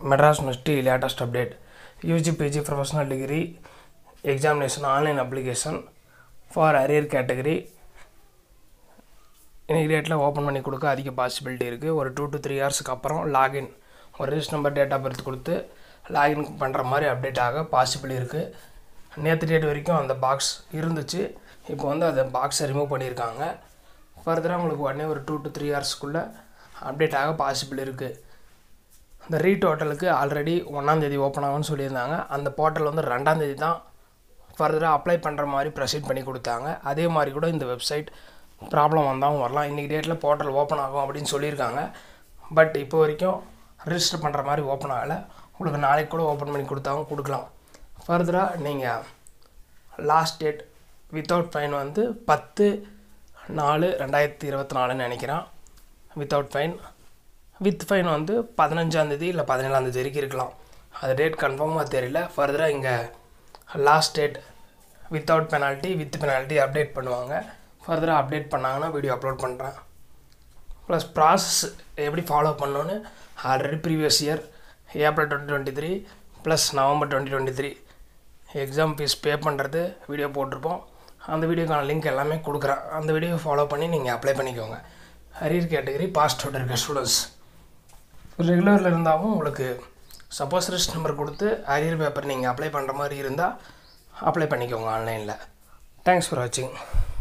Madras University latest update UG PG professional degree examination online application for arrear category இன்னைக்கு டேட்டில் open பண்ணி கொடுக்க அதிக பாசிபிலிட்டி இருக்குது ஒரு டூ டு த்ரீ ஹவர்ஸ்க்கு அப்புறம் லாகின் ஒரு register number date of birth கொடுத்து லாகின் பண்ணுற மாதிரி அப்டேட் ஆக பாசிபிள் இருக்குது நேற்று டேட் வரைக்கும் அந்த பாக்ஸ் இருந்துச்சு இப்போ வந்து அந்த பாக்ஸை ரிமூவ் பண்ணியிருக்காங்க ஃபர்தராக உங்களுக்கு உடனே ஒரு டூ டு த்ரீ ஹவர்ஸ்க்குள்ளே அப்டேட் ஆக பாசிபிள் இருக்குது இந்த ரீடோட்டலுக்கு ஆல்ரெடி ஒன்றாந்தேதி ஓப்பன் ஆகும்னு சொல்லியிருந்தாங்க அந்த போர்ட்டல் வந்து ரெண்டாந்தேதி தான் ஃபர்தராக அப்ளை பண்ணுற மாதிரி ப்ரொசீட் பண்ணி கொடுத்தாங்க அதே மாதிரி கூட இந்த வெப்சைட் ப்ராப்ளம் வந்தாலும் வரலாம் இன்றைக்கி டேட்டில் போர்ட்டல் ஓப்பன் ஆகும் அப்படின்னு சொல்லியிருக்காங்க பட் இப்போ வரைக்கும் ரிஜிஸ்டர் பண்ணுற மாதிரி ஓப்பன் ஆகலை உங்களுக்கு நாளைக்கு கூட ஓப்பன் பண்ணி கொடுத்தாலும் கொடுக்கலாம் ஃபர்தராக நீங்கள் லாஸ்ட் டேட் வித்தவுட் ஃபைன் வந்து பத்து நாலு ரெண்டாயிரத்தி இருபத்தி நாலுன்னு நினைக்கிறேன் வித்தவுட் ஃபைன் வித் ஃபைன் வந்து பதினஞ்சாந்தேதி இல்லை பதினேழாந்தேதி வரைக்கும் இருக்கலாம் அது டேட் கன்ஃபார்மாக தெரியல ஃபர்தராக இங்கே last date without penalty with penalty update பண்ணுவாங்க ஃபர்தராக அப்டேட் பண்ணாங்கன்னா வீடியோ அப்லோட் பண்ணுறேன் ப்ளஸ் ப்ராசஸ் எப்படி ஃபாலோ பண்ணணுன்னு already previous year April twenty twenty three plus November twenty twenty three exam fees pay பண்ணுறது வீடியோ போட்டிருப்போம் அந்த வீடியோக்கான லிங்க் எல்லாமே கொடுக்குறேன் அந்த வீடியோ ஃபாலோ பண்ணி நீங்கள் அப்ளை பண்ணிக்கோங்க அரியர் கேட்டகரி பாஸ்ட் அவுட் இருக்க ஸ்டூடெண்ட்ஸ் ரெகுலரில் இருந்தாலும் உங்களுக்கு சப்போஸ் ரிஸ்ட் நம்பர் கொடுத்து அரியர் பேப்பர் நீங்கள் அப்ளை பண்ணுற மாதிரி இருந்தால் அப்ளை பண்ணிக்கோங்க ஆன்லைனில் தேங்க்ஸ் ஃபார் வாட்சிங்